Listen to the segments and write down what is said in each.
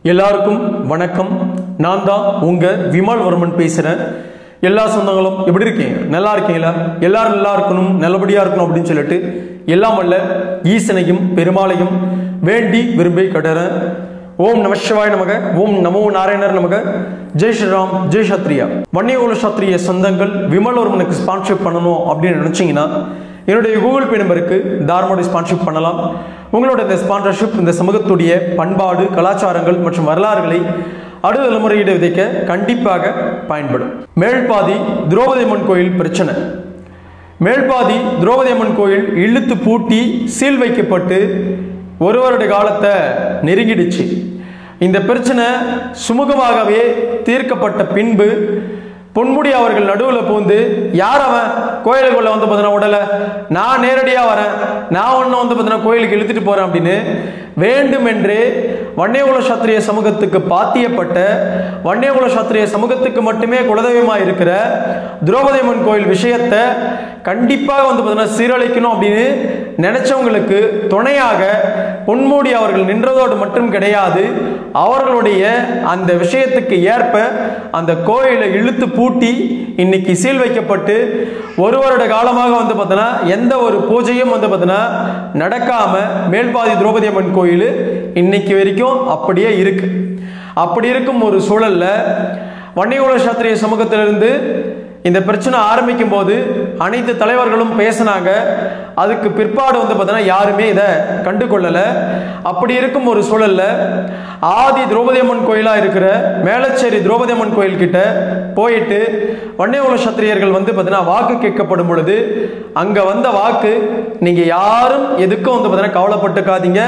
எல்லாருக்கும் வணக்கம் நான் தான் உங்க விமல் வர்மன் பேசுறேன் எல்லா சொந்தங்களும் எப்படி இருக்கீங்க நல்லா இருக்கீங்களா எல்லாரும் நல்லா இருக்கணும் நல்லபடியா இருக்கணும் அப்படின்னு சொல்லிட்டு எல்லாம் வல்ல ஈசனையும் பெருமாளையும் வேண்டி விரும்பி கட்டுறேன் ஓம் நம சிவாய நமக ஓம் நமோ நாராயணர் நமக ஜெய் ஸ்ரீராம் ஜெய் சத்ரியா வன்னியகுல சத்ரிய சொந்தங்கள் விமல் வர்மனுக்கு ஸ்பான்சர் பண்ணணும் அப்படின்னு நினைச்சீங்கன்னா என்னுடைய கூகுள் பே நம்பருக்கு தாராளமாக ஸ்பான்சர்ஷிப் பண்ணலாம் உங்களோட இந்த ஸ்பான்சர்ஷிப் இந்த சமூகத்துடைய பண்பாடு கலாச்சாரங்கள் மற்றும் வரலாறுகளை அடுத்த தலைமுறையிட விதைக்க கண்டிப்பாக பயன்படும் மேல்பாதி திரௌபதி அம்மன் கோயில் பிரச்சனை மேல்பாதி திரௌபதி அம்மன் கோயில் இழுத்து பூட்டி சீல் வைக்கப்பட்டு ஒரு வருட காலத்தை நெருங்கிடுச்சு இந்த பிரச்சனை சுமூகமாகவே தீர்க்கப்பட்ட பின்பு பொன்முடி அவர்கள் நடுவில் பூந்து யார் அவன் கோயிலுக்குள்ள வந்து பார்த்தீங்கன்னா உடலை நான் நேரடியாக வரேன் நான் ஒன்றும் வந்து பார்த்தீங்கன்னா கோயிலுக்கு இழுத்துட்டு போகிறேன் அப்படின்னு வேண்டுமென்றே வன்னியகுல சத்திரிய சமூகத்துக்கு பாத்தியப்பட்ட வன்னியகுல சத்திரிய சமூகத்துக்கு மட்டுமே குலதெய்வமாக இருக்கிற திரௌபதி அம்மன் கோயில் விஷயத்தை கண்டிப்பாக வந்து பார்த்தீங்கன்னா சீரழிக்கணும் அப்படின்னு நினைச்சவங்களுக்கு துணையாக பொன்மூடி அவர்கள் நின்றதோடு மட்டும் கிடையாது அவர்களுடைய அந்த விஷயத்துக்கு ஏற்ப அந்த கோயிலை இழுத்து பூட்டி இன்னைக்கு சீல் வைக்கப்பட்டு ஒரு வருட காலமாக வந்து பார்த்தோன்னா எந்த ஒரு பூஜையும் வந்து பார்த்தோன்னா நடக்காம மேல்பாதி திரௌபதி அம்மன் கோயில் இன்னைக்கு வரைக்கும் அப்படியே இருக்கு அப்படி இருக்கும் ஒரு சூழல்ல வன்னியகுல சாத்திரிய சமூகத்திலிருந்து இந்த பிரச்சனை ஆரம்பிக்கும் போது அனைத்து தலைவர்களும் பேசினாங்க அதுக்கு பிற்பாடு வந்து பார்த்தீங்கன்னா யாருமே இதை கண்டு கொள்ளலை அப்படி இருக்கும் ஒரு சூழல்ல ஆதி திரௌபதி அம்மன் கோயிலாக இருக்கிற மேலச்சேரி திரௌபதி அம்மன் கோயில் கிட்ட போயிட்டு வன்னியகுல சத்திரியர்கள் வந்து பார்த்தீங்கன்னா வாக்கு கேட்கப்படும் பொழுது அங்கே வந்த வாக்கு நீங்கள் யாரும் எதுக்கும் வந்து பார்த்தீங்கன்னா கவலைப்பட்டுக்காதீங்க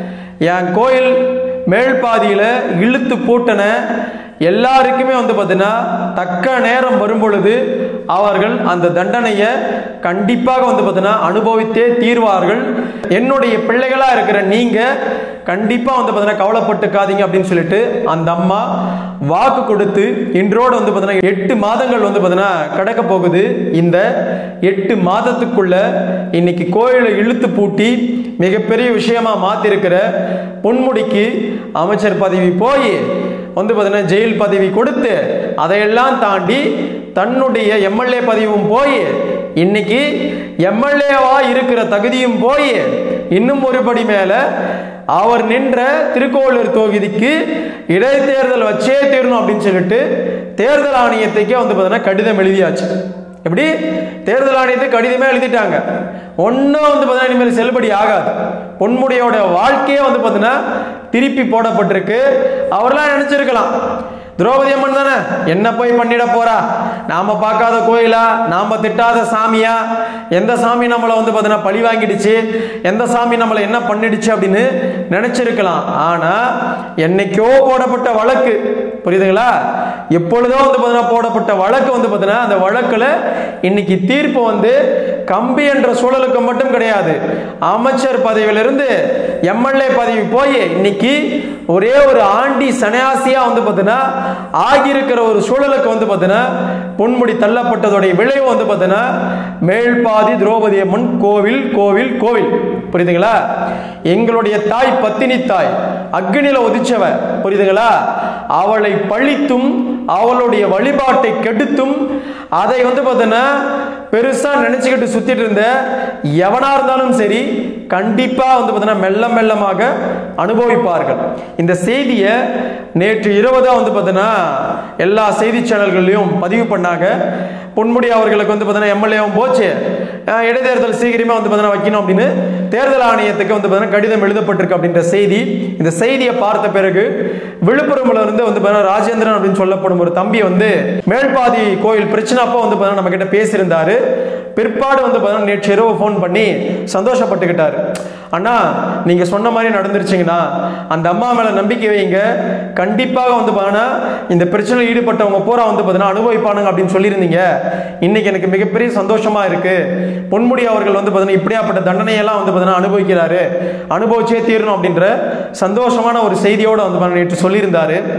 என் கோயில் மேல் பாதியில் இழுத்து பூட்டின எல்லாருக்குமே வந்து பார்த்தீங்கன்னா தக்க நேரம் வரும் பொழுது அவர்கள் அந்த தண்டனையை கண்டிப்பாக வந்து பார்த்தீங்கன்னா அனுபவித்தே தீர்வார்கள் என்னுடைய பிள்ளைகளாக இருக்கிற நீங்கள் கண்டிப்பாக வந்து பார்த்தீங்கன்னா கவலைப்பட்டுக்காதீங்க அப்படின்னு சொல்லிட்டு அந்த அம்மா வாக்கு கொடுத்து இன்றோடு வந்து பார்த்தீங்கன்னா எட்டு மாதங்கள் வந்து பார்த்தீங்கன்னா கிடக்க போகுது இந்த எட்டு மாதத்துக்குள்ள இன்னைக்கு கோயிலை இழுத்து பூட்டி மிகப்பெரிய விஷயமா மாத்திருக்கிற பொன்முடிக்கு அமைச்சர் பதவி போய் வந்து பார்த்தீங்கன்னா ஜெயில் பதவி கொடுத்து அதையெல்லாம் தாண்டி தன்னுடைய எம்எல்ஏ பதவியும் போய் இன்னைக்கு எம்எல்ஏவா இருக்கிற தகுதியும் போய் இன்னும் ஒருபடி மேல அவர் நின்ற திருக்கோவிலூர் தொகுதிக்கு இடைத்தேர்தல் வச்சே தீரணும் அப்படின்னு சொல்லிட்டு தேர்தல் ஆணையத்துக்கே வந்து பார்த்தீங்கன்னா கடிதம் எழுதியாச்சு எப்படி தேர்தல் ஆணையத்துக்கு கடிதமே எழுதிட்டாங்க ஒன்றும் வந்து பார்த்தீங்கன்னா இனிமேல் செல்லுபடி ஆகாது பொன்முடியோட வாழ்க்கையே வந்து பார்த்தீங்கன்னா திருப்பி போடப்பட்டிருக்கு அவர்லாம் நினைச்சிருக்கலாம் திரௌபதி அம்மன் தானே என்ன போய் பண்ணிட போறா நாம பார்க்காத கோயிலா நாம திட்டாத சாமியா எந்த சாமி நம்மளை வந்து பார்த்தீங்கன்னா பழி வாங்கிடுச்சு எந்த சாமி நம்மளை என்ன பண்ணிடுச்சு அப்படின்னு நினைச்சிருக்கலாம் ஆனா என்னைக்கோ போடப்பட்ட வழக்கு புரியுதுங்களா எப்பொழுதோ வந்து பார்த்தீங்கன்னா போடப்பட்ட வழக்கு வந்து பார்த்தீங்கன்னா அந்த வழக்குல இன்னைக்கு தீர்ப்பு வந்து கம்பி என்ற சூழலுக்கு மட்டும் கிடையாது அமைச்சர் பதவியிலிருந்து எம்எல்ஏ பதவி போய் இன்னைக்கு ஒரே ஒரு ஆண்டி சன்னியாசியா வந்து பார்த்தீங்கன்னா ஆகியிருக்கிற ஒரு சூழலுக்கு வந்து பார்த்தீங்கன்னா பொன்முடி தள்ளப்பட்டதோடைய விளைவு வந்து பார்த்தீங்கன்னா மேல்பாதி திரௌபதி அம்மன் கோவில் கோவில் கோவில் புரியுதுங்களா எங்களுடைய தாய் பத்தினி தாய் அக்னியில உதிச்சவ புரியுதுங்களா அவளை பழித்தும் அவளுடைய வழிபாட்டை கெடுத்தும் அதை வந்து பார்த்தீங்கன்னா பெருசா நினைச்சுக்கிட்டு சுத்திட்டு இருந்த எவனா இருந்தாலும் சரி கண்டிப்பா வந்து பார்த்தீங்கன்னா மெல்ல மெல்லமாக அனுபவிப்பார்கள் இந்த செய்தியை நேற்று இரவு தான் வந்து பார்த்தீங்கன்னா எல்லா செய்தி சேனல்கள்லையும் பதிவு பண்ணாங்க பொன்முடி அவர்களுக்கு வந்து பார்த்தீங்கன்னா எம்எல்ஏவும் போச்சு அஹ் இடைத்தேர்தல் சீக்கிரமே வந்து பார்த்தீங்கன்னா வைக்கணும் அப்படின்னு தேர்தல் ஆணையத்துக்கு வந்து பார்த்தீங்கன்னா கடிதம் எழுதப்பட்டிருக்கு அப்படின்ற செய்தி இந்த செய்தியை பார்த்த பிறகு விழுப்புரம்ல இருந்து வந்து பார்த்தீங்கன்னா ராஜேந்திரன் அப்படின்னு சொல்லப்படும் ஒரு தம்பி வந்து மேல்பாதி கோயில் பிரச்சனை அப்போ வந்து பார்த்தீங்கன்னா நம்ம கிட்ட பேசியிருந்தாரு பிற்பாடு வந்து பார்த்தீங்கன்னா நேற்று இரவு ஃபோன் பண்ணி சந்தோஷப்பட்டுக்கிட்டாரு அண்ணா நீங்க சொன்ன மாதிரி நடந்துருச்சுங்கன்னா அந்த அம்மா மேல நம்பிக்கை வைங்க கண்டிப்பாக வந்து பார்த்தீங்கன்னா இந்த பிரச்சனையில் ஈடுபட்டவங்க பூரா வந்து பார்த்தீங்கன்னா அனுபவிப்பானுங்க அப்படின்னு சொல்லியிருந்தீங்க இன்னைக்கு எனக்கு மிகப்பெரிய சந்தோஷமா இருக்கு பொன்முடி அவர்கள் வந்து பார்த்தீங்கன்னா இப்படியாப்பட்ட தண்டனையெல்லாம் வந்து பார்த்தீங்கன்னா அனுபவிக்கிறாரு அனுபவிச்சே தீரணும் அப்படின்ற சந்தோஷமான ஒரு செய்தியோட வந்து பார்த்தீங்கன்னா நேற்று சொல்லியிருந்தாரு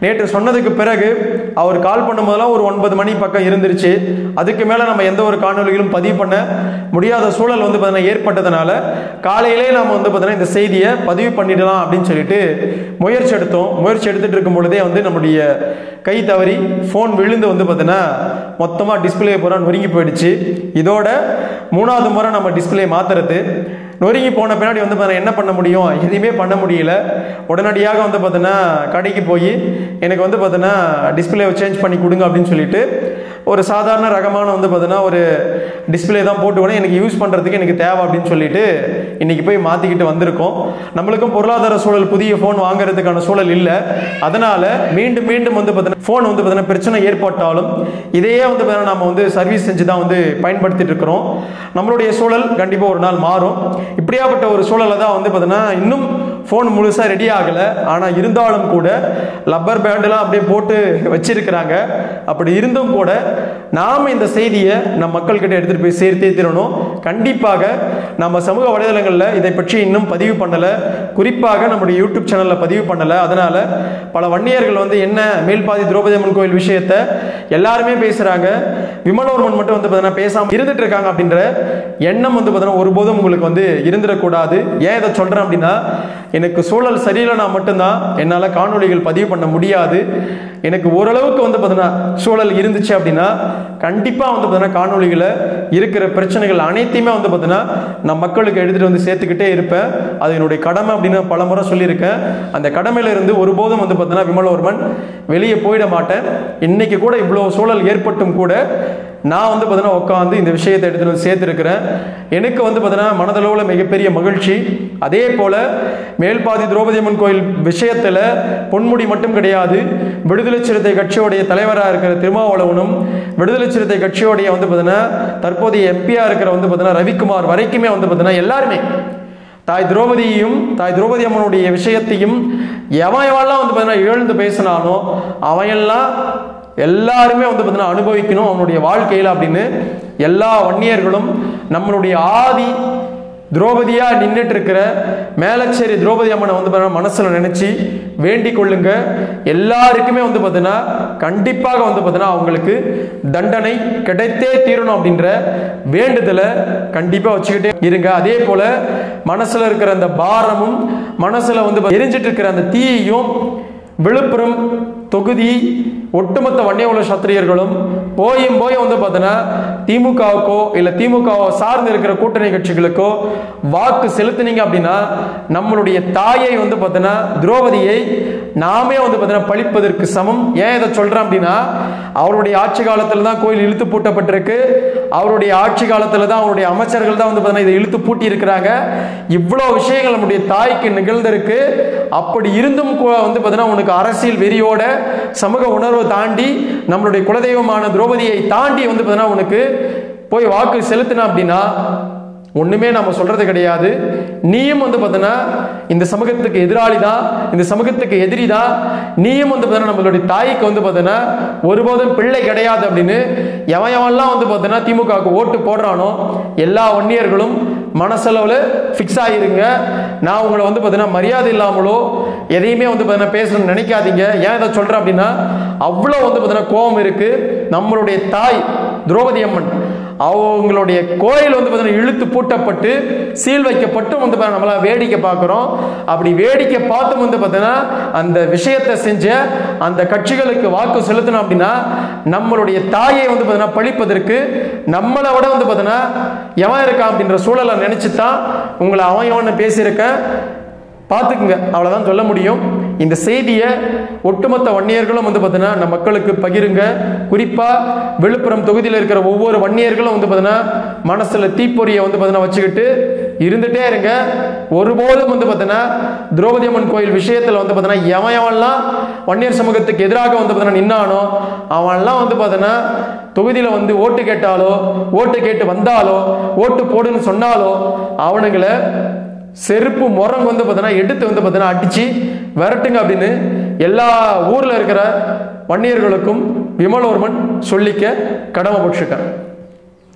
நேற்று சொன்னதுக்கு பிறகு அவர் கால் பண்ணும்போதெல்லாம் ஒரு ஒன்பது மணி பக்கம் இருந்துருச்சு அதுக்கு மேலே நம்ம எந்த ஒரு காணொலிகளும் பதிவு பண்ண முடியாத சூழல் வந்து பார்த்தீங்கன்னா ஏற்பட்டதுனால காலையிலே நம்ம வந்து பார்த்தீங்கன்னா இந்த செய்தியை பதிவு பண்ணிடலாம் அப்படின்னு சொல்லிட்டு முயற்சி எடுத்தோம் முயற்சி எடுத்துட்டு இருக்கும் பொழுதே வந்து நம்முடைய கை தவறி ஃபோன் விழுந்து வந்து பார்த்தீங்கன்னா மொத்தமாக டிஸ்பிளே பூரா நொறுங்கி போயிடுச்சு இதோட மூணாவது முறை நம்ம டிஸ்பிளே மாத்துறது நொறுங்கி போன பின்னாடி வந்து பார்த்தீங்கன்னா என்ன பண்ண முடியும் எதையுமே பண்ண முடியல உடனடியாக வந்து பார்த்தீங்கன்னா கடைக்கு போய் எனக்கு வந்து பார்த்தீங்கன்னா டிஸ்பிளே சேஞ்ச் பண்ணி கொடுங்க அப்படின்னு சொல்லிட்டு ஒரு சாதாரண ரகமான வந்து பார்த்தீங்கன்னா ஒரு டிஸ்பிளே தான் போட்டு கூட எனக்கு யூஸ் பண்ணுறதுக்கு எனக்கு தேவை அப்படின்னு சொல்லிட்டு இன்னைக்கு போய் மாற்றிக்கிட்டு வந்திருக்கோம் நம்மளுக்கும் பொருளாதார சூழல் புதிய ஃபோன் வாங்குறதுக்கான சூழல் இல்லை அதனால மீண்டும் மீண்டும் வந்து பார்த்தீங்கன்னா ஃபோன் வந்து பார்த்தீங்கன்னா பிரச்சனை ஏற்பட்டாலும் இதையே வந்து பார்த்தீங்கன்னா நம்ம வந்து சர்வீஸ் செஞ்சு தான் வந்து பயன்படுத்திட்டு இருக்கிறோம் நம்மளுடைய சூழல் கண்டிப்பாக ஒரு நாள் மாறும் இப்படியாப்பட்ட ஒரு சூழலை தான் வந்து பார்த்தீங்கன்னா இன்னும் ஃபோன் முழுசாக ரெடி ஆகலை ஆனால் இருந்தாலும் கூட லப்பர் பேண்டெல்லாம் அப்படியே போட்டு வச்சிருக்கிறாங்க அப்படி இருந்தும் கூட நாம் இந்த செய்தியை நம் மக்கள்கிட்ட எடுத்துகிட்டு போய் சேர்த்தே தரணும் கண்டிப்பாக நம்ம சமூக வலைதளங்களில் இதை பற்றி இன்னும் பதிவு பண்ணலை குறிப்பாக நம்முடைய யூடியூப் சேனலில் பதிவு பண்ணலை அதனால் பல வன்னியர்கள் வந்து என்ன மேல்பாதி திரௌபதி அம்மன் கோயில் விஷயத்தை எல்லாருமே பேசுகிறாங்க விமலோர்மன் மட்டும் வந்து பார்த்தீங்கன்னா பேசாமல் இருந்துட்டு இருக்காங்க அப்படின்ற எண்ணம் வந்து பார்த்தீங்கன்னா ஒருபோதும் உங்களுக்கு வந்து இருந்துடக்கூடாது ஏன் இதை சொல்கிறேன் அப்படின்னா எனக்கு சூழல் சரியில்லைனா மட்டும்தான் என்னால் காணொளிகள் பதிவு பண்ண முடியாது எனக்கு ஓரளவுக்கு வந்து பார்த்தீங்கன்னா சூழல் இருந்துச்சு அப்படின்னா கண்டிப்பாக வந்து பார்த்தீங்கன்னா காணொளிகளை இருக்கிற பிரச்சனைகள் அனைத்தையுமே வந்து பார்த்தீங்கன்னா நான் மக்களுக்கு எடுத்துகிட்டு வந்து சேர்த்துக்கிட்டே இருப்பேன் அது என்னுடைய கடமை அப்படின்னு பல முறை சொல்லியிருக்கேன் அந்த கடமையில இருந்து ஒருபோதும் வந்து பார்த்தீங்கன்னா விமலவர்மன் வெளியே போயிட மாட்டேன் இன்னைக்கு கூட இவ்வளோ சூழல் ஏற்பட்டும் கூட நான் வந்து பார்த்தீங்கன்னா உட்காந்து இந்த விஷயத்தை எடுத்துகிட்டு வந்து சேர்த்துருக்கிறேன் எனக்கு வந்து பார்த்தீங்கன்னா மனதளவில் மிகப்பெரிய மகிழ்ச்சி அதே போல் மேல்பாதி திரௌபதி அம்மன் கோயில் விஷயத்தில் பொன்முடி மட்டும் கிடையாது விடுதலை சிறுத்தை கட்சியோடைய தலைவராக இருக்கிற திருமாவளவனும் விடுதலை சிறுத்தை கட்சியோடைய வந்து பார்த்தீங்கன்னா தற்போதைய எம்பியாக இருக்கிற வந்து பார்த்தீங்கன்னா ரவிக்குமார் வரைக்குமே வந்து பார்த்தீங்கன்னா எல்லாருமே தாய் திரௌபதியையும் தாய் திரௌபதி அம்மனுடைய விஷயத்தையும் எவன் எவன்லாம் வந்து பார்த்தீங்கன்னா இழந்து பேசினானோ அவையெல்லாம் எல்லாருமே வந்து பார்த்தீங்கன்னா அனுபவிக்கணும் அவனுடைய வாழ்க்கையில் அப்படின்னு எல்லா வன்னியர்களும் நம்மளுடைய ஆதி திரௌபதியா நின்றுட்டு இருக்கிற மேலச்சேரி திரௌபதி அம்மனை வந்து பார்த்தீங்கன்னா மனசுல நினைச்சு வேண்டிக் கொள்ளுங்க எல்லாருக்குமே வந்து பார்த்தீங்கன்னா கண்டிப்பாக வந்து பார்த்தீங்கன்னா அவங்களுக்கு தண்டனை கிடைத்தே தீரணும் அப்படின்ற வேண்டுதலை கண்டிப்பாக வச்சுக்கிட்டே இருங்க அதே போல மனசுல இருக்கிற அந்த பாரமும் மனசுல வந்து எரிஞ்சிட்டு இருக்கிற அந்த தீயையும் விழுப்புரம் தொகுதி ஒட்டுமொத்த வன்னியகுல சத்திரியர்களும் போயும் போய் வந்து பார்த்தீங்கன்னா திமுகவுக்கோ இல்லை திமுகவோ சார்ந்து இருக்கிற கூட்டணி கட்சிகளுக்கோ வாக்கு செலுத்துனீங்க அப்படின்னா நம்மளுடைய தாயை வந்து பார்த்தீங்கன்னா திரௌபதியை நாமே வந்து பார்த்தீங்கன்னா பழிப்பதற்கு சமம் ஏன் இதை சொல்றேன் அப்படின்னா அவருடைய ஆட்சி காலத்தில் தான் கோயில் இழுத்து பூட்டப்பட்டிருக்கு அவருடைய ஆட்சி காலத்தில் தான் அவருடைய அமைச்சர்கள் தான் வந்து பார்த்தீங்கன்னா இதை இழுத்து பூட்டி இருக்கிறாங்க இவ்வளோ விஷயங்கள் நம்முடைய தாய்க்கு நிகழ்ந்திருக்கு அப்படி இருந்தும் கூட வந்து பார்த்தீங்கன்னா உனக்கு அரசியல் வெறியோட சமூக உணர்வை தாண்டி நம்மளுடைய குலதெய்வமான திரௌபதியை தாண்டி வந்து பார்த்தீங்கன்னா உனக்கு போய் வாக்கு செலுத்தின அப்படின்னா ஒண்ணுமே நம்ம சொல்றது கிடையாது நீயும் வந்து பார்த்தீங்கன்னா இந்த சமூகத்துக்கு எதிராளி தான் இந்த சமூகத்துக்கு எதிரி தான் நீயும் வந்து பார்த்தீங்கன்னா நம்மளுடைய தாய்க்கு வந்து பார்த்தீங்கன்னா ஒருபோதும் பிள்ளை கிடையாது அப்படின்னு எவன் எவன்லாம் வந்து பார்த்தீங்கன்னா திமுகவுக்கு ஓட்டு போடுறானோ எல்லா வன்னியர்களும் மனசளவில் ஃபிக்ஸ் ஆகிருங்க நான் உங்களை வந்து பார்த்தீங்கன்னா மரியாதை இல்லாமலோ எதையுமே வந்து பார்த்தீங்கன்னா பேசணும்னு நினைக்காதீங்க ஏன் இதை சொல்கிறேன் அப்படின்னா அவ்வளோ வந்து பார்த்தீங்கன்னா கோபம் இருக்குது நம்மளுடைய தாய் திரௌபதி அம்மன் அவங்களுடைய கோயில் வந்து பார்த்தீங்கன்னா இழுத்து பூட்டப்பட்டு சீல் வைக்கப்பட்டு வந்து பாத்தீங்கன்னா நம்மளா வேடிக்கை பார்க்குறோம் அப்படி வேடிக்கை பார்த்தும் வந்து பார்த்தீங்கன்னா அந்த விஷயத்தை செஞ்ச அந்த கட்சிகளுக்கு வாக்கு செலுத்தணும் அப்படின்னா நம்மளுடைய தாயை வந்து பார்த்தீங்கன்னா பழிப்பதற்கு நம்மளை விட வந்து பார்த்தீங்கன்னா எவன் இருக்கான் அப்படின்ற சூழலை நினைச்சு தான் உங்களை அவன் எவன்னு பேசியிருக்கேன் பார்த்துக்குங்க அவ்வளோதான் சொல்ல முடியும் இந்த செய்தியை ஒட்டுமொத்த வன்னியர்களும் வந்து பார்த்தீங்கன்னா நம்ம மக்களுக்கு பகிருங்க குறிப்பாக விழுப்புரம் தொகுதியில் இருக்கிற ஒவ்வொரு வன்னியர்களும் வந்து பார்த்தீங்கன்னா மனசில் தீப்பொறியை வந்து பார்த்தீங்கன்னா வச்சுக்கிட்டு இருந்துட்டே இருங்க ஒருபோதும் வந்து பார்த்தீங்கன்னா திரௌபதி அம்மன் கோயில் விஷயத்தில் வந்து பார்த்தீங்கன்னா எவன் எவன்லாம் வன்னியர் சமூகத்துக்கு எதிராக வந்து பார்த்தீங்கன்னா நின்னானோ அவன்லாம் வந்து பார்த்தீங்கன்னா தொகுதியில் வந்து ஓட்டு கேட்டாலோ ஓட்டு கேட்டு வந்தாலோ ஓட்டு போடுன்னு சொன்னாலோ அவனுங்களை செருப்பு முறங்க வந்து பார்த்தீங்கன்னா எடுத்து வந்து பார்த்தீங்கன்னா அடிச்சு விரட்டுங்க அப்படின்னு எல்லா ஊரில் இருக்கிற வன்னியர்களுக்கும் விமலவர்மன் சொல்லிக்க கடமைப்பட்டிருக்கேன்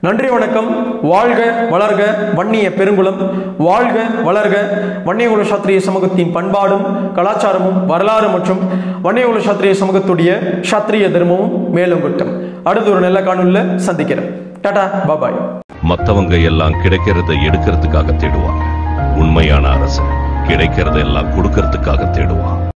நன்றி வணக்கம் வாழ்க வளர்க வன்னிய பெருங்குளம் வாழ்க வளர்க வன்னியகுல சாத்திரிய சமூகத்தின் பண்பாடும் கலாச்சாரமும் வரலாறு மற்றும் வன்னியகுல சாத்திரிய சமூகத்துடைய சாத்திரிய தர்மமும் மேலும் கொட்டும் அடுத்த ஒரு நல்ல காணொலியில் சந்திக்கிறேன் டாடா பாபாய் மத்தவங்க எல்லாம் கிடைக்கிறத எடுக்கிறதுக்காக தேடுவாங்க உண்மையான அரசன் கிடைக்கிறத எல்லாம் கொடுக்கறதுக்காக தேடுவான்